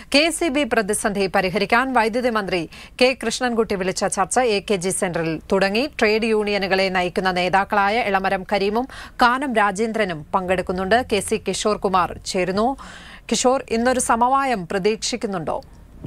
K C B പ്രതിസന്ധി പരിഹരിക്കാൻ വൈദ്യുതി മന്ത്രി കെ കൃഷ്ണൻകുട്ടി വിളിച്ച ചർച്ച എ കെ ജി സെന്ററിൽ തുടങ്ങി ട്രേഡ് യൂണിയനുകളെ നയിക്കുന്ന നേതാക്കളായ എളമരം കരീമും കാനം രാജേന്ദ്രനും പങ്കെടുക്കുന്നുണ്ട് കെ സി കിഷോർ കുമാർ ചേരുന്നു കിഷോർ ഇന്നൊരു സമവായം പ്രതീക്ഷിക്കുന്നുണ്ടോ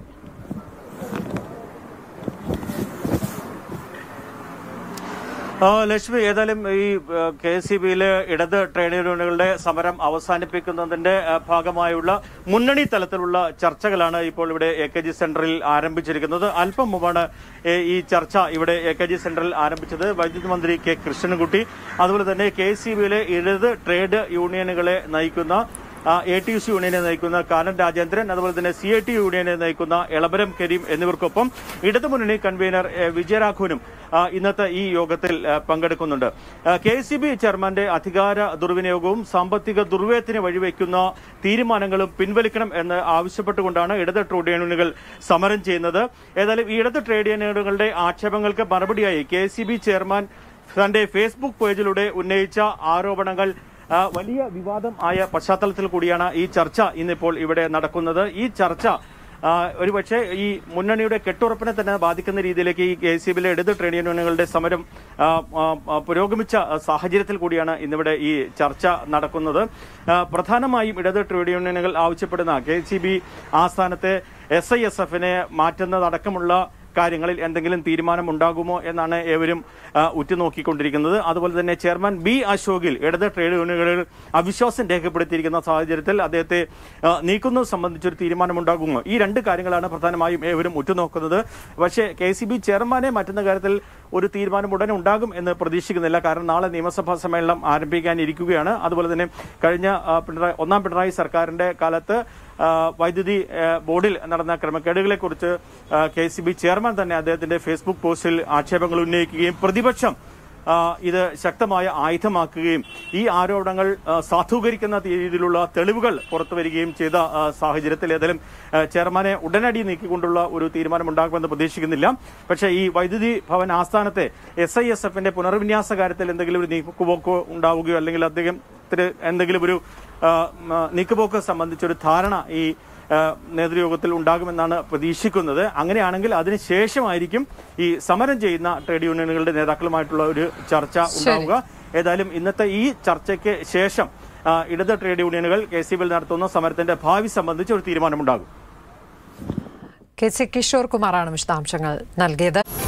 ആ, ലക്ഷ്മി ഏതായാലും ഈ കെ എസ് സി ബിയിലെ ഇടത് ട്രേഡ് യൂണിയനുകളുടെ സമരം അവസാനിപ്പിക്കുന്നതിന്റെ ആ, ഭാഗമായുള്ള മുന്നണി തലത്തിലുള്ള ചർച്ചകളാണ് ഇപ്പോൾ ഇവിടെ എ കെ ജി സെന്ററിൽ ആരംഭിച്ചിരിക്കുന്നത് അല്പം മുമ്പാണ് ഏ, ഈ ചർച്ച ഇവിടെ എ കെ ജി സെന്ററിൽ ആരംഭിച്ചത് വൈദ്യുതി മന്ത്രി കെ കൃഷ്ണൻകുട്ടി അതുപോലെ തന്നെ കെ എസ് സി ബിയിലെ ഇടത് ട്രേഡ് യൂണിയനുകളെ നയിക്കുന്ന എ ടി യു സി യൂണിയനെ നയിക്കുന്ന കാനൻ രാജേന്ദ്രൻ അതുപോലെ തന്നെ സി ഐ ടി യൂണിയനെ നയിക്കുന്ന എളമരം കരീം എന്നിവർക്കൊപ്പം ഇടതുമുന്നണി കൺവീനർ എ, വിജയരാഘവനും ആ, ഇന്നത്തെ ഈ യോഗത്തിൽ ആ, പങ്കെടുക്കുന്നുണ്ട് കെ സി ബി ചെയർമാന്റെ അധികാര ദുർവിനിയോഗവും സാമ്പത്തിക ദുർവ്യയത്തിന് വഴിവെക്കുന്ന തീരുമാനങ്ങളും പിൻവലിക്കണം എന്ന് ആവശ്യപ്പെട്ടുകൊണ്ടാണ് ഇടത് ട്രേഡ് യൂണിയനുകൾ സമരം ചെയ്യുന്നത് ഏതായാലും ഈ ഇടത് ട്രേഡ് യൂണിയനുകളുടെ ആക്ഷേപങ്ങൾക്ക് മറുപടിയായി കെ സി ബി ചെയർമാൻ തന്റെ ഫേസ്ബുക്ക് പേജിലൂടെ ഉന്നയിച്ച ആരോപണങ്ങൾ ആ, വലിയ വിവാദം ആയ പശ്ചാത്തലത്തിൽ കൂടിയാണ് ഈ ചർച്ച ഇന്നിപ്പോൾ ഇവിടെ നടക്കുന്നത് ഈ ചർച്ച ആ, ഒരുപക്ഷെ ഈ മുന്നണിയുടെ കെട്ടുറപ്പിനെ തന്നെ ബാധിക്കുന്ന രീതിയിലേക്ക് ഈ കെ സി ബിയിലെ ഇടത് ട്രേഡ് യൂണിയനുകളുടെ സമരം ആ, ആ, ആ, പുരോഗമിച്ച സാഹചര്യത്തിൽ കൂടിയാണ് ഇന്നിവിടെ ഈ ചർച്ച നടക്കുന്നത് ആ, പ്രധാനമായും ഇടത് ട്രേഡ് യൂണിയനുകൾ ആവശ്യപ്പെടുന്ന കെ സി ബി ആസ്ഥാനത്തെ എസ് ഐ എസ് എഫിനെ മാറ്റുന്നതടക്കമുള്ള കാര്യങ്ങളിൽ എന്തെങ്കിലും തീരുമാനം ഉണ്ടാകുമോ എന്നാണ് ഏവരും ആ, ഉറ്റുനോക്കിക്കൊണ്ടിരിക്കുന്നത് അതുപോലെ തന്നെ ചെയർമാൻ ബി അശോകിൽ ഇടത് ട്രേഡ് യൂണിയനുകളിൽ അവിശ്വാസം രേഖപ്പെടുത്തിയിരിക്കുന്ന സാഹചര്യത്തിൽ അദ്ദേഹത്തെ ആ, നീക്കുന്നത് സംബന്ധിച്ചൊരു തീരുമാനം ഉണ്ടാകുമോ ഈ രണ്ട് കാര്യങ്ങളാണ് പ്രധാനമായും ഏവരും ഉറ്റുനോക്കുന്നത് പക്ഷേ കെ സി ബി ചെയർമാനെ മാറ്റുന്ന കാര്യത്തിൽ ഒരു തീരുമാനം ഉടനെ ഉണ്ടാകും എന്ന് പ്രതീക്ഷിക്കുന്നില്ല കാരണം നാളെ നിയമസഭാ സമ്മേളനം ആരംഭിക്കാനിരിക്കുകയാണ് അതുപോലെ തന്നെ കഴിഞ്ഞ ആ, പിണറായി ഒന്നാം പിണറായി സർക്കാരിന്റെ കാലത്ത് ആ, വൈദ്യുതി ആ, ബോർഡിൽ നടന്ന ക്രമക്കേടുകളെ കുറിച്ച് കെ സി ബി ചെയർമാൻ തന്നെ അദ്ദേഹത്തിന്റെ ഫേസ്ബുക്ക് പോസ്റ്റിൽ ആക്ഷേപങ്ങൾ ഉന്നയിക്കുകയും പ്രതിപക്ഷം ആ, ഇത് ശക്തമായ ആയുധമാക്കുകയും ഈ ആരോപണങ്ങൾ ആ, സാധൂകരിക്കുന്ന രീതിയിലുള്ള തെളിവുകൾ പുറത്തുവരികയും ചെയ്ത ആ, സാഹചര്യത്തിൽ ഏതായാലും ആ, ചെയർമാനെ ഉടനടി നീക്കിക്കൊണ്ടുള്ള ഒരു തീരുമാനം ഉണ്ടാകുമെന്ന് പ്രതീക്ഷിക്കുന്നില്ല പക്ഷേ ഈ വൈദ്യുതി ഭവൻ ആസ്ഥാനത്തെ എസ് ഐ എസ് എഫിന്റെ പുനർവിന്യാസ കാര്യത്തിൽ എന്തെങ്കിലും ഒരു നീക്കുപോക്കോ ഉണ്ടാവുകയോ അല്ലെങ്കിൽ അദ്ദേഹത്തിന് എന്തെങ്കിലും ഒരു ആ, മ, നീക്കുപോക്ക് സംബന്ധിച്ചൊരു ധാരണ ഈ ആ, നേതൃയോഗത്തിൽ ഉണ്ടാകുമെന്നാണ് പ്രതീക്ഷിക്കുന്നത് അങ്ങനെയാണെങ്കിൽ അതിനുശേഷമായിരിക്കും ഈ സമരം ചെയ്യുന്ന ട്രേഡ് യൂണിയനുകളുടെ നേതാക്കളുമായിട്ടുള്ള ഒരു ചർച്ച ഉണ്ടാവുക ഏതായാലും ഇന്നത്തെ ഈ ചർച്ചയ്ക്ക് ശേഷം ആ, ഇടത് ട്രേഡ് യൂണിയനുകൾ കെ സി ബിൽ നടത്തുന്ന സമരത്തിന്റെ ഭാവി സംബന്ധിച്ച് ഒരു തീരുമാനമുണ്ടാകും കെ സി കിഷോർ കുമാറാണ് വിശദാംശങ്ങൾ നൽകിയത്